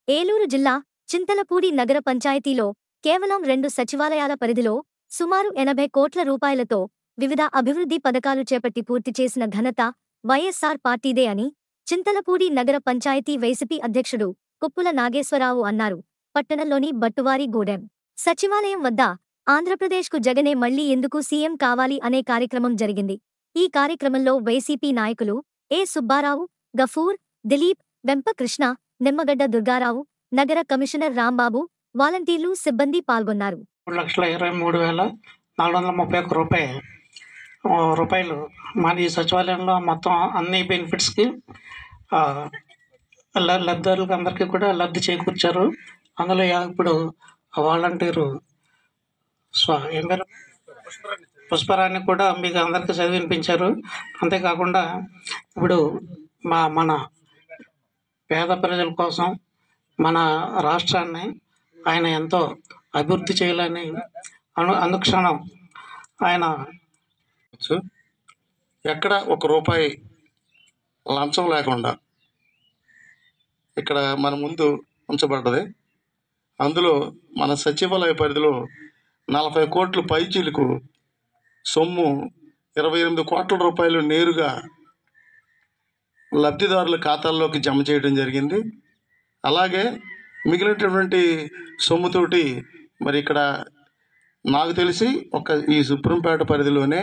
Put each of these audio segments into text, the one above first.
ఏలూరు జిల్లా చింతలపూడి నగర పంచాయతీలో కేవలం రెండు సచివాలయాల పరిధిలో సుమారు ఎనభై కోట్ల రూపాయలతో వివిధ అభివృద్ధి పథకాలు చేపట్టి పూర్తి చేసిన ఘనత వైఎస్సార్ పార్టీదే అని చింతలపూడి నగర పంచాయతీ వైసీపీ అధ్యక్షుడు కుప్పుల నాగేశ్వరరావు అన్నారు పట్టణంలోని బట్టువారి గూడెం సచివాలయం వద్ద ఆంధ్రప్రదేశ్కు జగనే మళ్లీ ఎందుకు సీఎం కావాలి అనే కార్యక్రమం జరిగింది ఈ కార్యక్రమంలో వైసీపీ నాయకులు ఏ సుబ్బారావు గఫూర్ దిలీప్ వెంపకృష్ణ నిమ్మగడ్డ దుర్గారావు నగర కమిషనర్ రాంబాబు వాలంటీర్లు సిబ్బంది పాల్గొన్నారు మూడు లక్షల ఇరవై మూడు వేల నాలుగు వందల ముప్పై ఒక్క రూపాయి ఆ, రూపాయలు మాది సచివాలయంలో మొత్తం అన్ని బెనిఫిట్స్కి ఆ, ల- లబ్ధిదారులకు అందరికీ కూడా లబ్ధి చేకూర్చారు అందులో యా- ఇప్పుడు వాలంటీరు స్వ ఏం పేరు పుష్పరాన్ని కూడా మీకు అందరికీ చదివినిపించారు అంతేకాకుండా ఇప్పుడు మా మన పేద ప్రజల కోసం మన రాష్ట్రాన్ని ఆయన ఎంతో అభివృద్ధి చేయాలని అను అనుక్షణం ఆయన వచ్చు. ఎక్కడ ఒక రూపాయి లంచం లేకుండా ఇక్కడ మన ముందు ఉంచబడ్డది అందులో మన సచివాలయ పరిధిలో నలభై కోట్ల పైచీలకు సొమ్ము ఇరవై ఎనిమిది కోట్ల రూపాయలు నేరుగా లబ్ధిదారుల ఖాతాల్లోకి జమ చేయడం జరిగింది అలాగే మిగిలినటువంటి సొమ్ముతోటి మరి ఇక్కడ నాకు తెలిసి ఒక ఈ సుప్రీంపేట పరిధిలోనే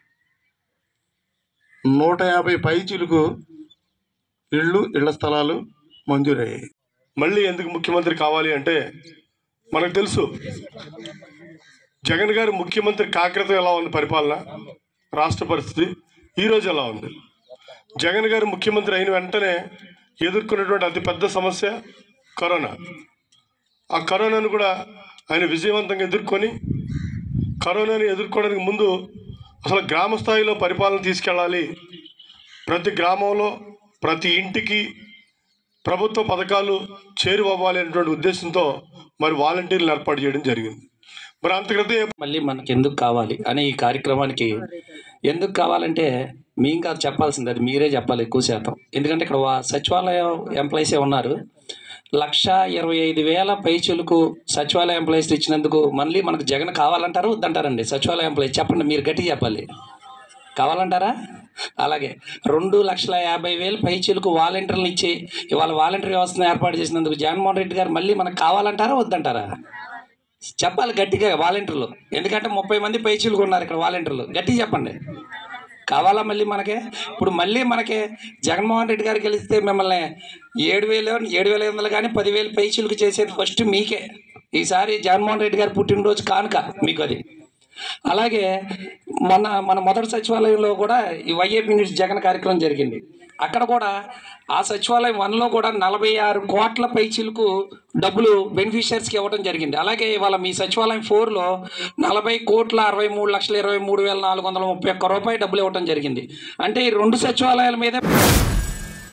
నూట యాభై పైచీలకు ఇళ్ళు ఇళ్ల స్థలాలు మంజూరయ్యాయి మళ్ళీ ఎందుకు ముఖ్యమంత్రి కావాలి అంటే మనకు తెలుసు జగన్ గారు ముఖ్యమంత్రి కాకరతో ఎలా ఉంది పరిపాలన రాష్ట్ర పరిస్థితి ఈరోజు ఎలా ఉంది జగన్ గారు ముఖ్యమంత్రి అయిన వెంటనే ఎదుర్కొన్నటువంటి అతిపెద్ద సమస్య కరోనా ఆ కరోనాను కూడా ఆయన విజయవంతంగా ఎదుర్కొని కరోనాని ఎదుర్కోవడానికి ముందు అసలు గ్రామ స్థాయిలో పరిపాలన తీసుకెళ్ళాలి ప్రతి గ్రామంలో ప్రతి ఇంటికి ప్రభుత్వ పథకాలు చేరువవ్వాలి అనేటువంటి ఉద్దేశంతో మరి వాలంటీర్లు ఏర్పాటు చేయడం జరిగింది మరి అంతక్రితం మళ్ళీ మనకి ఎందుకు కావాలి అనే ఈ కార్యక్రమానికి ఎందుకు కావాలంటే మీ ఇంకా చెప్పాల్సింది అది మీరే చెప్పాలి ఎక్కువ శాతం ఎందుకంటే ఇక్కడ వా- సచివాలయం ఎంప్లాయీసే ఉన్నారు లక్ష ఇరవై ఐదు వేల పైచులకు సచివాలయ ఎంప్లాయీస్ ఇచ్చినందుకు మళ్ళీ మనకు జగన్ కావాలంటారు వద్దంటారండి సచివాలయ ఎంప్లాయీస్ చెప్పండి మీరు గట్టి చెప్పాలి కావాలంటారా అలాగే రెండు లక్షల యాభై వేలు పైచీలకు వాలంటీర్లు ఇచ్చి ఇవాళ వాలంటీర్ వ్యవస్థను ఏర్పాటు చేసినందుకు జగన్మోహన్ రెడ్డి గారు మళ్ళీ మనకు కావాలంటారా వద్దంటారా చెప్పాలి గట్టిగా వాలంటీర్లు ఎందుకంటే ముప్పై మంది పైచీలకు ఉన్నారు ఇక్కడ వాలంటీర్లు గట్టిగా చెప్పండి కావాలా మళ్ళీ మనకే ఇప్పుడు మళ్ళీ మనకి జగన్మోహన్ రెడ్డి గారు గెలిస్తే మిమ్మల్ని ఏడు వేలు ఏడు వేల ఐదు వందలు కానీ పదివేలు పైచీలకు చేసేది ఫస్ట్ మీకే ఈసారి జగన్మోహన్ రెడ్డి గారు పుట్టినరోజు కానుక మీకు అది అలాగే మొన్న మన మొదటి సచివాలయంలో కూడా ఈ వైఏపీ న్యూస్ జగన్ కార్యక్రమం జరిగింది అక్కడ కూడా ఆ సచివాలయం వన్లో కూడా నలభై ఆరు కోట్ల పైచీలకు డబ్బులు బెనిఫిషియర్స్కి ఇవ్వడం జరిగింది అలాగే ఇవాళ మీ సచివాలయం ఫోర్లో నలభై కోట్ల అరవై మూడు లక్షల ఇరవై మూడు వేల నాలుగు వందల ముప్పై ఒక్క రూపాయి డబ్బులు ఇవ్వడం జరిగింది అంటే ఈ రెండు సచివాలయాల మీదే